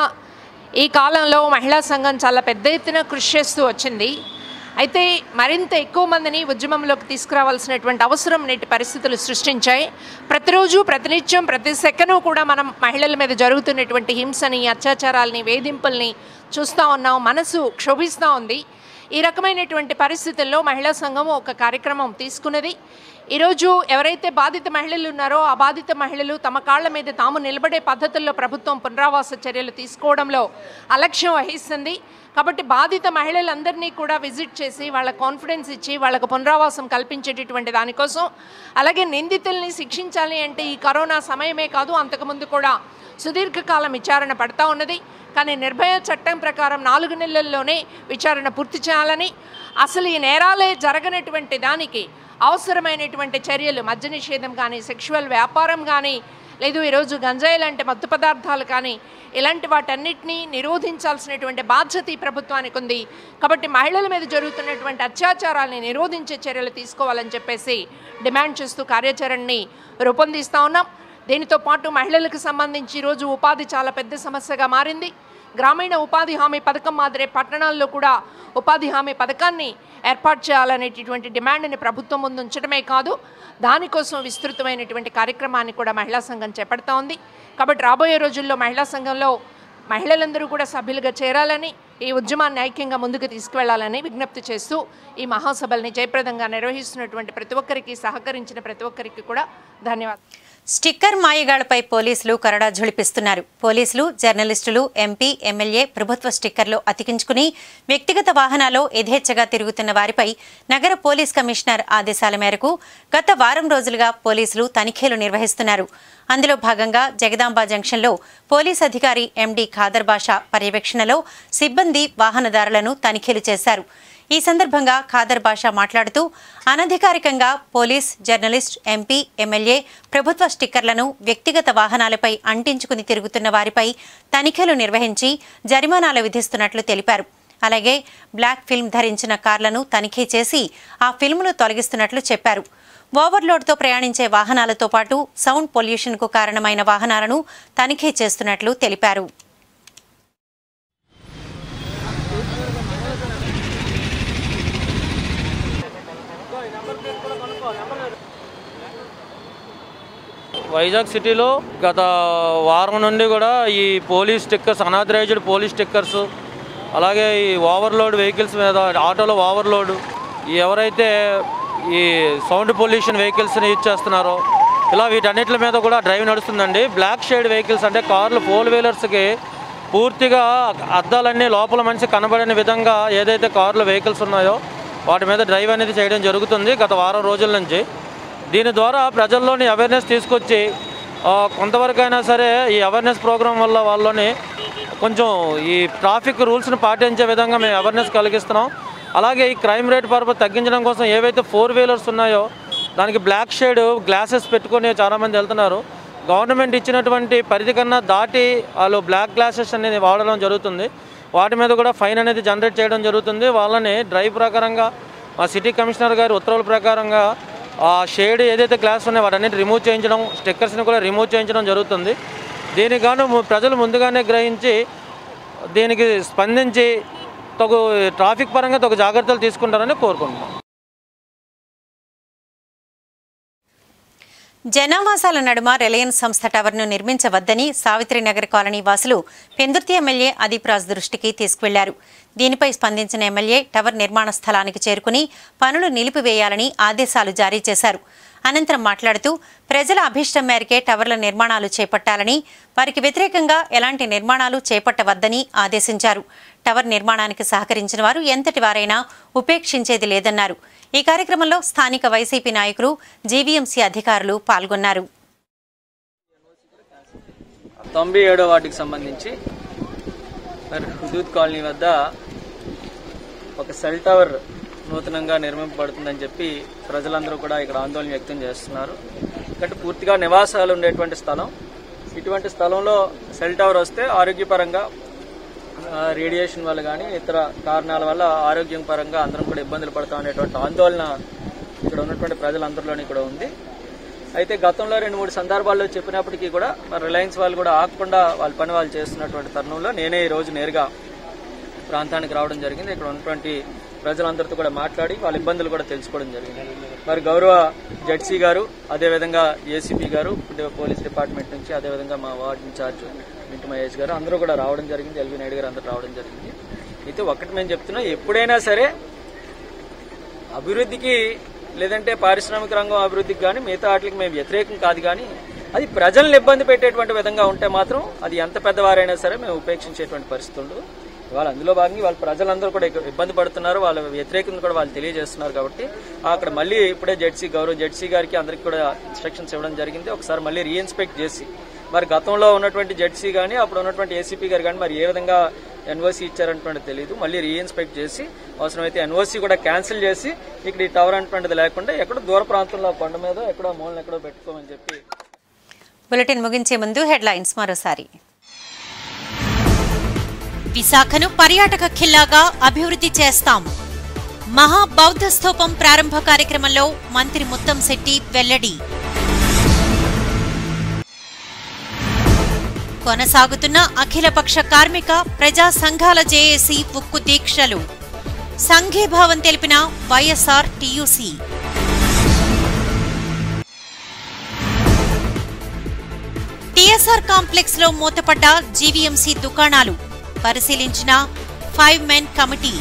ఈ కాలంలో మహిళా సంఘం చాలా పెద్ద ఎత్తున కృషి చేస్తూ వచ్చింది అయితే మరింత ఎక్కువ మందిని ఉద్యమంలోకి తీసుకురావాల్సినటువంటి అవసరం నేటి పరిస్థితులు సృష్టించాయి ప్రతిరోజు ప్రతినిత్యం ప్రతి సెకను కూడా మనం మహిళల మీద జరుగుతున్నటువంటి హింసని అత్యాచారాలని వేధింపుల్ని చూస్తూ ఉన్నాం మనసు క్షోభిస్తూ ఉంది ఈ రకమైనటువంటి పరిస్థితుల్లో మహిళా సంఘం ఒక కార్యక్రమం తీసుకున్నది ఈరోజు ఎవరైతే బాధిత మహిళలు ఉన్నారో ఆ బాధిత మహిళలు తమ కాళ్ల మీద తాము నిలబడే పద్ధతుల్లో ప్రభుత్వం పునరావాస చర్యలు తీసుకోవడంలో అలక్ష్యం వహిస్తుంది కాబట్టి బాధిత మహిళలందరినీ కూడా విజిట్ చేసి వాళ్ళ కాన్ఫిడెన్స్ ఇచ్చి వాళ్ళకు పునరావాసం కల్పించేటటువంటి దానికోసం అలాగే నిందితుల్ని శిక్షించాలి అంటే ఈ కరోనా సమయమే కాదు అంతకుముందు కూడా సుదీర్ఘకాలం విచారణ పడతా ఉన్నది కానీ నిర్భయ చట్టం ప్రకారం నాలుగు నెలల్లోనే విచారణ పూర్తి చేయాలని అసలు ఈ నేరాలే జరగనటువంటి దానికి అవసరమైనటువంటి చర్యలు మద్య నిషేధం కానీ సెక్షువల్ వ్యాపారం కానీ లేదు ఈరోజు గంజాయి లాంటి మత్తు పదార్థాలు కానీ ఇలాంటి వాటన్నిటినీ నిరోధించాల్సినటువంటి బాధ్యత ఈ ప్రభుత్వానికి ఉంది కాబట్టి మహిళల మీద జరుగుతున్నటువంటి అత్యాచారాలని నిరోధించే చర్యలు తీసుకోవాలని చెప్పేసి డిమాండ్ చేస్తూ కార్యాచరణని రూపొందిస్తూ ఉన్నాం దీనితో పాటు మహిళలకు సంబంధించి ఈరోజు ఉపాధి చాలా పెద్ద సమస్యగా మారింది గ్రామీణ ఉపాధి హామీ పథకం మాదిరే పట్టణాల్లో కూడా ఉపాధి హామీ పథకాన్ని ఏర్పాటు చేయాలనేటటువంటి డిమాండ్ని ప్రభుత్వం ముందు ఉంచడమే కాదు దానికోసం విస్తృతమైనటువంటి కార్యక్రమాన్ని కూడా మహిళా సంఘం చేపడతా ఉంది కాబట్టి రాబోయే రోజుల్లో మహిళా సంఘంలో మహిళలందరూ కూడా సభ్యులుగా చేరాలని ఈ ఉద్యమాన్ని ఐక్యంగా ముందుకు తీసుకువెళ్లాలని విజ్ఞప్తి చేస్తూ ఈ మహాసభల్ని జయప్రదంగా నిర్వహిస్తున్నటువంటి ప్రతి ఒక్కరికి సహకరించిన ప్రతి ఒక్కరికి కూడా ధన్యవాదాలు స్టిక్కర్ మాయగాళ్లపై పోలీసులు కరడా ఝుళిపిస్తున్నారు పోలీసులు జర్నలిస్టులు ఎంపీ ఎమ్మెల్యే ప్రభుత్వ స్టిక్కర్లు అతికించుకుని వ్యక్తిగత వాహనాల్లో యథేచ్ఛగా తిరుగుతున్న వారిపై నగర పోలీస్ కమిషనర్ ఆదేశాల మేరకు గత వారం రోజులుగా పోలీసులు తనిఖీలు నిర్వహిస్తున్నారు అందులో భాగంగా జగదాంబ జంక్షన్లో పోలీస్ అధికారి ఎండీ ఖాదర్ బాషా పర్యవేక్షణలో సిబ్బంది వాహనదారులను తనిఖీలు చేశారు ఈ సందర్భంగా ఖాదర్ బాషా మాట్లాడుతూ అనధికారికంగా పోలీస్ జర్నలిస్ట్ ఎంపీ ఎమ్మెల్యే ప్రభుత్వ స్టిక్కర్లను వ్యక్తిగత వాహనాలపై అంటించుకుని తిరుగుతున్న వారిపై తనిఖీలు నిర్వహించి జరిమానాలు విధిస్తున్నట్లు తెలిపారు అలాగే బ్లాక్ ఫిల్మ్ ధరించిన కార్లను తనిఖీ చేసి ఆ ఫిల్మ్ను తొలగిస్తున్నట్లు చెప్పారు ఓవర్లోడ్తో ప్రయాణించే వాహనాలతో పాటు సౌండ్ పొల్యూషన్కు కారణమైన వాహనాలను తనిఖీ చేస్తున్నట్లు తెలిపారు వైజాగ్ సిటీలో గత వారం నుండి కూడా ఈ police stickers unauthorized police stickers అలాగే ఈ ఓవర్లోడ్ వెహికల్స్ మీద ఆటోలో ఓవర్లోడ్ ఈ ఎవరైతే ఈ సౌండ్ పొల్యూషన్ వెహికల్స్ని యూజ్ చేస్తున్నారో ఇలా వీటన్నిటి మీద కూడా డ్రైవ్ నడుస్తుందండి బ్లాక్ షేడ్ వెహికల్స్ అంటే కార్లు ఫోర్ వీలర్స్కి పూర్తిగా అద్దాలన్నీ లోపల మనిషి కనబడని విధంగా ఏదైతే కార్లు వెహికల్స్ ఉన్నాయో వాటి మీద డ్రైవ్ అనేది చేయడం జరుగుతుంది గత వారం రోజుల నుంచి దీని ద్వారా ప్రజల్లోని అవేర్నెస్ తీసుకొచ్చి ఆ, కొంతవరకైనా సరే ఈ అవేర్నెస్ ప్రోగ్రాం వల్ల వాళ్ళని కొంచెం ఈ ట్రాఫిక్ రూల్స్ని పాటించే విధంగా మేము అవేర్నెస్ కలిగిస్తున్నాం అలాగే ఈ క్రైమ్ రేట్ పర్పస్ తగ్గించడం కోసం ఏవైతే ఫోర్ వీలర్స్ ఉన్నాయో దానికి బ్లాక్ షేడ్ గ్లాసెస్ పెట్టుకొని చాలామంది వెళ్తున్నారు గవర్నమెంట్ ఇచ్చినటువంటి పరిధి కన్నా దాటి వాళ్ళు బ్లాక్ గ్లాసెస్ అనేది వాడడం జరుగుతుంది వాటి మీద కూడా ఫైన్ అనేది జనరేట్ చేయడం జరుగుతుంది వాళ్ళని డ్రైవ్ ప్రకారంగా మా సిటీ కమిషనర్ గారి ఉత్తర్వుల ప్రకారంగా ఆ షేడ్ ఏదైతే గ్లాస్ ఉన్నాయో వాటన్నిటి రిమూవ్ చేయించడం స్టిక్కర్స్ని కూడా రిమూవ్ చేయించడం జరుగుతుంది దీనికి గాను ము- ప్రజలు ముందుగానే గ్రహించి దీనికి స్పందించి తగు ట్రాఫిక్ పరంగా తగు జాగ్రత్తలు తీసుకుంటారని కోరుకుంటున్నాం జనావాసాల నడుమ రిలయన్స్ సంస్థ టవర్ను నిర్మించవద్దని సావిత్రినగర్ కాలనీ వాసులు పెందుర్తి ఎమ్మెల్యే అదీప్ రాజ్ దృష్టికి తీసుకువెళ్లారు దీనిపై స్పందించిన ఎమ్మెల్యే టవర్ నిర్మాణ స్థలానికి చేరుకుని పనులు నిలిపివేయాలని ఆదేశాలు జారీ చేశారు అనంతరం మాట్లాడుతూ ప్రజల అభిష్టం మేరకే టవర్ల నిర్మాణాలు చేపట్టాలని వారికి వ్యతిరేకంగా ఎలాంటి నిర్మాణాలు చేపట్టవద్దని ఆదేశించారు టవర్ నిర్మాణానికి సహకరించిన వారు ఎంతటి వారైనా ఉపేక్షించేది లేదన్నారు ఈ కార్యక్రమంలో స్థానిక వైసీపీ నాయకులు జీవీఎంసీ అధికారులు పాల్గొన్నారు తొంభై ఏడో వార్డుకి సంబంధించి మరి హుదూద్ కాలనీ వద్ద ఒక సెల్ టవర్ నూతనంగా నిర్మింపబడుతుందని చెప్పి ప్రజలందరూ కూడా ఇక్కడ ఆందోళన వ్యక్తం చేస్తున్నారు ఎందుకంటే పూర్తిగా నివాసాలు ఉండేటువంటి స్థలం ఇటువంటి స్థలంలో సెల్ టవర్ వస్తే ఆరోగ్యపరంగా ఆ, రేడియేషన్ వల్ల కానీ ఇతర కారణాల వల్ల ఆరోగ్యం పరంగా అందరం కూడా ఇబ్బందులు పడతాం అనేటువంటి ఆందోళన ఇక్కడ ఉన్నటువంటి ప్రజలందరిలోని కూడా ఉంది అయితే గతంలో రెండు మూడు సందర్భాల్లో చెప్పినప్పటికీ కూడా మరి రిలయన్స్ వాళ్ళు కూడా ఆగకుండా వాళ్ళ పని వాళ్ళు చేస్తున్నటువంటి తరుణంలో నేనే ఈ రోజు నేరుగా ప్రాంతానికి రావడం జరిగింది ఇక్కడ ఉన్నటువంటి ప్రజలందరితో కూడా మాట్లాడి వాళ్ళ ఇబ్బందులు కూడా తెలుసుకోవడం జరిగింది మరి గౌరవ జడ్సీ గారు అదేవిధంగా ఏసీపీ గారు ఇటు పోలీస్ డిపార్ట్మెంట్ నుంచి అదేవిధంగా మా వార్డ్ ఇన్ఛార్జ్ మింటి మహేష్ గారు అందరూ కూడా రావడం జరిగింది ఎల్వి నాయుడు గారు అందరూ రావడం జరిగింది అయితే ఒకటి మేము చెప్తున్నాం ఎప్పుడైనా సరే అభివృద్ధికి లేదంటే పారిశ్రామిక రంగం అభివృద్ధికి కానీ మిగతా వాటికి మేము వ్యతిరేకం కాదు కానీ అది ప్రజల్ని ఇబ్బంది పెట్టేటువంటి విధంగా ఉంటే మాత్రం అది ఎంత పెద్దవారైనా సరే మేము ఉపేక్షించేటువంటి పరిస్థితి ఉండదు ఇవాళ అందులో భాగంగా వాళ్ళ ప్రజలందరూ కూడా ఇక- ఇబ్బంది పడుతున్నారు వాళ్ళ వ్యతిరేకత కూడా వాళ్ళు తెలియజేస్తున్నారు కాబట్టి అక్కడ మళ్ళీ ఇప్పుడే జడ్సీ గౌరవ జడ్సీ గారికి అందరికీ కూడా ఇన్స్ట్రక్షన్స్ ఇవ్వడం జరిగింది ఒకసారి మళ్ళీ రీఇన్స్పెక్ట్ చేసి మరి గతంలో ఉన్నటువంటి జడ్సీ కానీ అప్పుడు ఉన్నటువంటి ఏసీపీ గారు కానీ మరి ఏ విధంగా ఎన్ఓసీ ఇచ్చారన్నటువంటి తెలియదు మళ్ళీ రీఇన్స్పెక్ట్ చేసి అవసరమైతే ఎన్ఓసీ కూడా క్యాన్సిల్ చేసి ఇక్కడ ఈ టవర్ అన్నటువంటిది లేకుండా ఎక్కడో దూర ప్రాంతంలో కొండ మీద ఎక్కడో మూలన ఎక్కడో పెట్టుకోమని చెప్పి బులెటిన్ ముగించే ముందు హెడ్లైన్స్ మరోసారి విశాఖను పర్యాటక ఖిల్లాగా అభివృద్ధి చేస్తాం మహా బౌద్ధ స్థూపం ప్రారంభ కార్యక్రమంలో మంత్రి ముత్తంశెట్టి వెల్లడి కొనసాగుతున్న అఖిలపక్ష కార్మిక ప్రజా సంఘాల జేఏసీ ఉక్కు దీక్షలు సంఘీభావం తెలిపిన వైఎస్ఆర్ టీయూసీ టీఎస్ఆర్ కాంప్లెక్స్ లో మూతపడ్డ జీవీఎంసీ దుకాణాలు పరిశీలించిన five men committee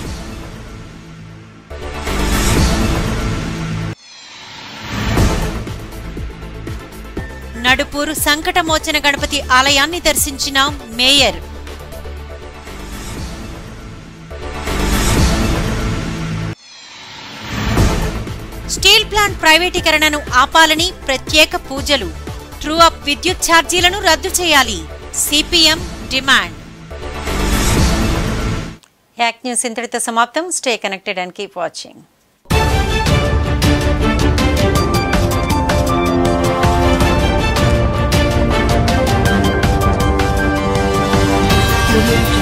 Nadupuru Sankatamochana Ganapati ఆలయాన్ని దర్శించిన మేయర్ స్టీల్ ప్లాంట్ ప్రైవేటీకరణను ఆపాలని ప్రత్యేక పూజలు ట్రూ అప్ విద్యుత్ ఛార్జీలను రద్దు చేయాలి సిపిఎం డిమాండ్ యాక్ న్యూస్ ఇంతటితో సమాప్తం stay connected and keep watching Thank you.